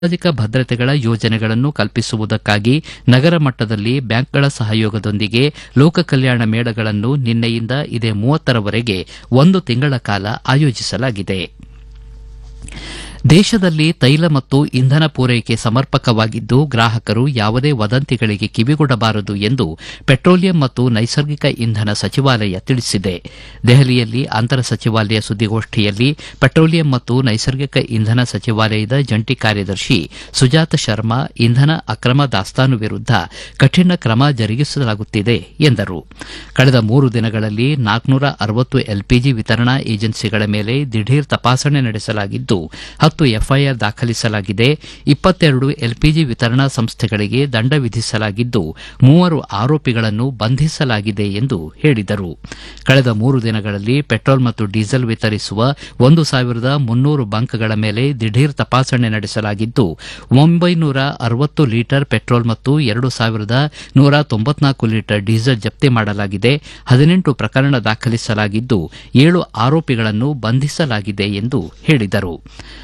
ಸಾಮಾಜಿಕ ಭದ್ರತೆಗಳ ಯೋಜನೆಗಳನ್ನು ಕಲ್ಪಿಸುವುದಕ್ಕಾಗಿ ನಗರ ಮಟ್ಟದಲ್ಲಿ ಬ್ಯಾಂಕ್ಗಳ ಸಹಯೋಗದೊಂದಿಗೆ ಲೋಕ ಕಲ್ಯಾಣ ಮೇಳಗಳನ್ನು ನಿನ್ನೆಯಿಂದ ಇದೇ ಮೂವತ್ತರವರೆಗೆ ಒಂದು ತಿಂಗಳ ಕಾಲ ಆಯೋಜಿಸಲಾಗಿದೆ ದೇಶದಲ್ಲಿ ತೈಲ ಮತ್ತು ಇಂಧನ ಪೂರೈಕೆ ಸಮರ್ಪಕವಾಗಿದ್ದು ಗ್ರಾಹಕರು ಯಾವುದೇ ವದಂತಿಗಳಿಗೆ ಕಿವಿಗೊಡಬಾರದು ಎಂದು ಪೆಟ್ರೋಲಿಯಂ ಮತ್ತು ನೈಸರ್ಗಿಕ ಇಂಧನ ಸಚಿವಾಲಯ ತಿಳಿಸಿದೆ ದೆಹಲಿಯಲ್ಲಿ ಅಂತರ ಸಚಿವಾಲಯ ಸುದ್ದಿಗೋಷ್ಠಿಯಲ್ಲಿ ಪೆಟ್ರೋಲಿಯಂ ಮತ್ತು ನೈಸರ್ಗಿಕ ಇಂಧನ ಸಚಿವಾಲಯದ ಜಂಟಿ ಕಾರ್ಯದರ್ಶಿ ಸುಜಾತ ಶರ್ಮಾ ಇಂಧನ ಅಕ್ರಮ ದಾಸ್ತಾನು ವಿರುದ್ದ ಕಠಿಣ ಕ್ರಮ ಜರುಗಿಸಲಾಗುತ್ತಿದೆ ಎಂದರು ಕಳೆದ ಮೂರು ದಿನಗಳಲ್ಲಿ ನಾಲ್ಕುನೂರ ಅರವತ್ತು ಎಲ್ಪಿಜಿ ವಿತರಣಾ ಏಜೆನ್ಸಿಗಳ ಮೇಲೆ ದಿಢೀರ್ ತಪಾಸಣೆ ನಡೆಸಲಾಗಿದ್ದು ಹತ್ತು ಎಫ್ಐಆರ್ ದಾಖಲಿಸಲಾಗಿದೆ ಇಪ್ಪತ್ತೆರಡು ಎಲ್ಪಿಜಿ ವಿತರಣಾ ಸಂಸ್ಥೆಗಳಿಗೆ ದಂಡ ವಿಧಿಸಲಾಗಿದ್ದು ಮೂವರು ಆರೋಪಿಗಳನ್ನು ಬಂಧಿಸಲಾಗಿದೆ ಎಂದು ಹೇಳಿದರು ಕಳೆದ ಮೂರು ದಿನಗಳಲ್ಲಿ ಪೆಟ್ರೋಲ್ ಮತ್ತು ಡೀಸೆಲ್ ವಿತರಿಸುವ ಒಂದು ಸಾವಿರದ ಮುನ್ನೂರು ಬಂಕ್ಗಳ ಮೇಲೆ ದಿಢೀರ್ ತಪಾಸಣೆ ನಡೆಸಲಾಗಿದ್ದು ಒಂಬೈನೂರ ಅರವತ್ತು ಲೀಟರ್ ಪೆಟ್ರೋಲ್ ಮತ್ತು ಎರಡು ಸಾವಿರದ ನೂರ ತೊಂಬತ್ನಾಲ್ಕು ಲೀಟರ್ ಡೀಸೆಲ್ ಜಪ್ತಿ ಮಾಡಲಾಗಿದೆ ಹದಿನೆಂಟು ಪ್ರಕರಣ ದಾಖಲಿಸಲಾಗಿದ್ದು ಏಳು ಆರೋಪಿಗಳನ್ನು ಬಂಧಿಸಲಾಗಿದೆ ಎಂದು ಹೇಳಿದರು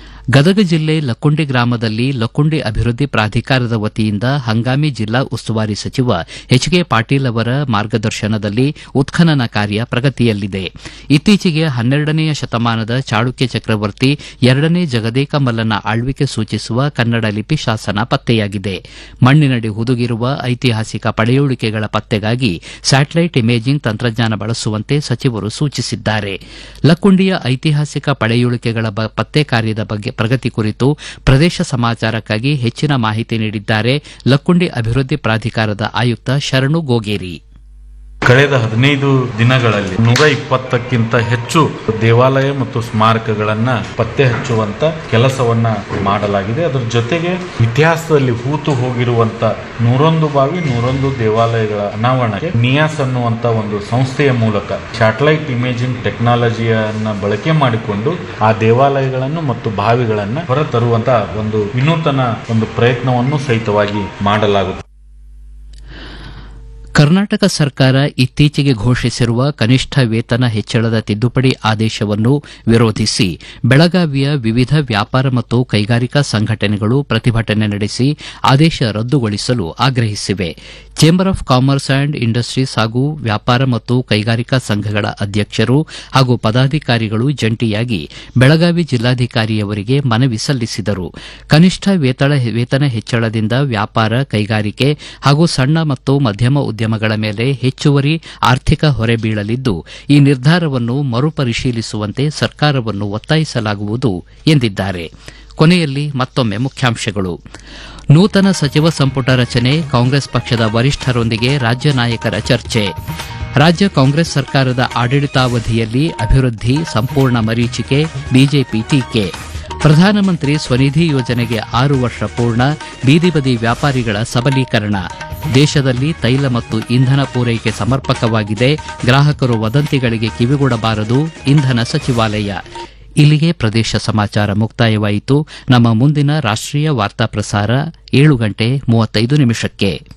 ಗದಗ ಜಿಲ್ಲೆ ಲಕ್ಕುಂಡಿ ಗ್ರಾಮದಲ್ಲಿ ಲಕ್ಕುಂಡಿ ಅಭಿವೃದ್ಧಿ ಪ್ರಾಧಿಕಾರದ ವತಿಯಿಂದ ಹಂಗಾಮಿ ಜಿಲ್ಲಾ ಉಸ್ತುವಾರಿ ಸಚಿವ ಎಚ್ ಕೆ ಪಾಟೀಲ್ ಅವರ ಮಾರ್ಗದರ್ಶನದಲ್ಲಿ ಉತ್ಖನನ ಕಾರ್ಯ ಪ್ರಗತಿಯಲ್ಲಿದೆ ಇತ್ತೀಚೆಗೆ ಹನ್ನೆರಡನೆಯ ಶತಮಾನದ ಚಾಳುಕ್ಯ ಚಕ್ರವರ್ತಿ ಎರಡನೇ ಜಗದೇಕ ಮಲ್ಲನ ಆಳ್ವಿಕೆ ಸೂಚಿಸುವ ಕನ್ನಡ ಲಿಪಿ ಶಾಸನ ಪತ್ತೆಯಾಗಿದೆ ಮಣ್ಣಿನಡಿ ಹುದುಗಿರುವ ಐತಿಹಾಸಿಕ ಪಳೆಯುಳಿಕೆಗಳ ಪತ್ತೆಗಾಗಿ ಸ್ಯಾಟಲೈಟ್ ಇಮೇಜಿಂಗ್ ತಂತ್ರಜ್ಞಾನ ಬಳಸುವಂತೆ ಸಚಿವರು ಸೂಚಿಸಿದ್ದಾರೆ ಲಕ್ಕುಂಡಿಯ ಐತಿಹಾಸಿಕ ಪಳೆಯುಳಿಕೆಗಳ ಪತ್ತೆ ಕಾರ್ಯದ ಬಗ್ಗೆ ಪ್ರಗತಿ ಕುರಿತು ಪ್ರದೇಶ ಸಮಾಚಾರಕ್ಕಾಗಿ ಹೆಚ್ಚಿನ ಮಾಹಿತಿ ನೀಡಿದ್ದಾರೆ ಲಕ್ಕುಂಡಿ ಅಭಿವೃದ್ಧಿ ಪ್ರಾಧಿಕಾರದ ಆಯುಕ್ತ ಶರಣು ಗೋಗೇರಿ ಕಳೆದ ಹದಿನೈದು ದಿನಗಳಲ್ಲಿ ನೂರ ಇಪ್ಪತ್ತಕ್ಕಿಂತ ಹೆಚ್ಚು ದೇವಾಲಯ ಮತ್ತು ಸ್ಮಾರಕಗಳನ್ನ ಪತ್ತೆ ಹಚ್ಚುವಂತ ಕೆಲಸವನ್ನ ಮಾಡಲಾಗಿದೆ ಅದರ ಜೊತೆಗೆ ಇತಿಹಾಸದಲ್ಲಿ ಹೂತು ಹೋಗಿರುವಂತ ನೂರೊಂದು ಬಾವಿ ನೂರೊಂದು ದೇವಾಲಯಗಳ ಅನಾವರಣಕ್ಕೆ ನಿಯಾಸ್ ಅನ್ನುವಂತ ಒಂದು ಸಂಸ್ಥೆಯ ಮೂಲಕ ಸ್ಯಾಟಲೈಟ್ ಇಮೇಜಿಂಗ್ ಟೆಕ್ನಾಲಜಿಯನ್ನ ಬಳಕೆ ಮಾಡಿಕೊಂಡು ಆ ದೇವಾಲಯಗಳನ್ನು ಮತ್ತು ಬಾವಿಗಳನ್ನ ಹೊರತರುವಂತ ಒಂದು ವಿನೂತನ ಒಂದು ಪ್ರಯತ್ನವನ್ನು ಸಹಿತವಾಗಿ ಮಾಡಲಾಗುತ್ತದೆ ಕರ್ನಾಟಕ ಸರ್ಕಾರ ಇತ್ತೀಚೆಗೆ ಘೋಷಿಸಿರುವ ಕನಿಷ್ಠ ವೇತನ ಹೆಚ್ಚಳದ ತಿದ್ದುಪಡಿ ಆದೇಶವನ್ನು ವಿರೋಧಿಸಿ ಬೆಳಗಾವಿಯ ವಿವಿಧ ವ್ಯಾಪಾರ ಮತ್ತು ಕೈಗಾರಿಕಾ ಸಂಘಟನೆಗಳು ಪ್ರತಿಭಟನೆ ನಡೆಸಿ ಆದೇಶ ರದ್ದುಗೊಳಿಸಲು ಆಗ್ರಹಿಸಿವೆ chamber of commerce and industries ಹಾಗೂ ವ್ಯಾಪಾರ ಮತ್ತು ಕೈಗಾರಿಕಾ ಸಂಘಗಳ ಅಧ್ಯಕ್ಷರು ಹಾಗೂ ಪದಾಧಿಕಾರಿಗಳು ಜಂಟಿಯಾಗಿ ಬೆಳಗಾವಿ ಜಿಲ್ಲಾಧಿಕಾರಿಯವರಿಗೆ ಮನವಿ ಸಲ್ಲಿಸಿದರು ಕನಿಷ್ಠ ವೇತನ ಹೆಚ್ಚಳದಿಂದ ವ್ಯಾಪಾರ ಕೈಗಾರಿಕೆ ಹಾಗೂ ಸಣ್ಣ ಮತ್ತು ಮಧ್ಯಮ ಉದ್ಯಮಗಳ ಮೇಲೆ ಹೆಚ್ಚುವರಿ ಆರ್ಥಿಕ ಹೊರೆ ಬೀಳಲಿದ್ದು ಈ ನಿರ್ಧಾರವನ್ನು ಮರುಪರಿಶೀಲಿಸುವಂತೆ ಸರ್ಕಾರವನ್ನು ಒತ್ತಾಯಿಸಲಾಗುವುದು ಎಂದಿದ್ದಾರೆ ಕೊನೆಯಲ್ಲಿ ಮತ್ತೊಮ್ಮೆ ಮುಖ್ಯಾಂಶಗಳು ನೂತನ ಸಚಿವ ಸಂಪುಟ ರಚನೆ ಕಾಂಗ್ರೆಸ್ ಪಕ್ಷದ ವರಿಷ್ಠರೊಂದಿಗೆ ರಾಜ್ಯ ನಾಯಕರ ಚರ್ಚೆ ರಾಜ್ಯ ಕಾಂಗ್ರೆಸ್ ಸರ್ಕಾರದ ಆಡಳಿತಾವಧಿಯಲ್ಲಿ ಅಭಿವೃದ್ಧಿ ಸಂಪೂರ್ಣ ಮರೀಚಿಕೆ ಬಿಜೆಪಿ ಟೀಕೆ ಪ್ರಧಾನಮಂತ್ರಿ ಸ್ವನಿಧಿ ಯೋಜನೆಗೆ ಆರು ವರ್ಷ ಪೂರ್ಣ ಬೀದಿ ಬದಿ ವ್ಯಾಪಾರಿಗಳ ಸಬಲೀಕರಣ ದೇಶದಲ್ಲಿ ತೈಲ ಮತ್ತು ಇಂಧನ ಪೂರೈಕೆ ಸಮರ್ಪಕವಾಗಿದೆ ಗ್ರಾಹಕರು ವದಂತಿಗಳಿಗೆ ಕಿವಿಗೊಡಬಾರದು ಇಂಧನ ಸಚಿವಾಲಯ ಇಲ್ಲಿಗೆ ಪ್ರದೇಶ ಸಮಾಚಾರ ಮುಕ್ತಾಯವಾಯಿತು ನಮ್ಮ ಮುಂದಿನ ರಾಷ್ಟೀಯ ವಾರ್ತಾ ಪ್ರಸಾರ ಏಳು ಗಂಟೆ ಮೂವತ್ತೈದು ನಿಮಿಷಕ್ಕೆ